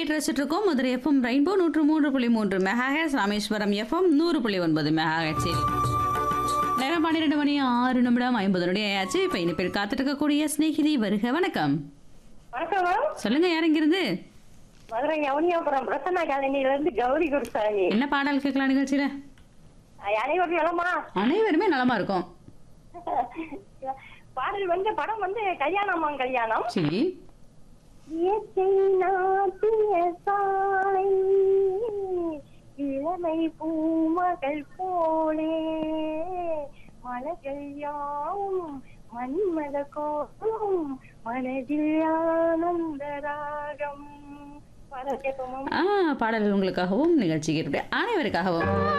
கேட்டு ரசிச்சுட்டு இருக்கோம் மதுரை எஃப்எம் ரெயின்போ நூற்று மூன்று புள்ளி மூன்று மெகாஹெட்ஸ் ராமேஸ்வரம் எஃப்எம் நூறு புள்ளி ஒன்பது மெகாஹெட்ஸில் நேரம் பன்னிரெண்டு மணி ஆறு நிமிடம் ஐம்பது நொடி ஆயாச்சு இப்போ இனி பேர் காத்துட்டு இருக்கக்கூடிய ஸ்நேகிதி வருக வணக்கம் வணக்கம் மேம் சொல்லுங்க யார் இங்கிருந்து மதுரை யவனியாபுரம் பிரசன்னா காலனியில இருந்து கௌரி குருசாமி என்ன பாடல் கேட்கலாம் நிகழ்ச்சியில அனைவரும் நலமா அனைவருமே நலமா இருக்கும் பாடல் வந்து படம் வந்து கல்யாணமா கல்யாணம் சரி இயற்கை நாட்டிய சாலை இளமை பூமகள் போலே மலர்கள் யாவும் மன்மத கோலம் மனதில் ஆனந்த ராகம் பாடல் கேட்போமா ஆ பாடல் உங்களுக்காகவும் நிகழ்ச்சி கேட்டு அனைவருக்காகவும்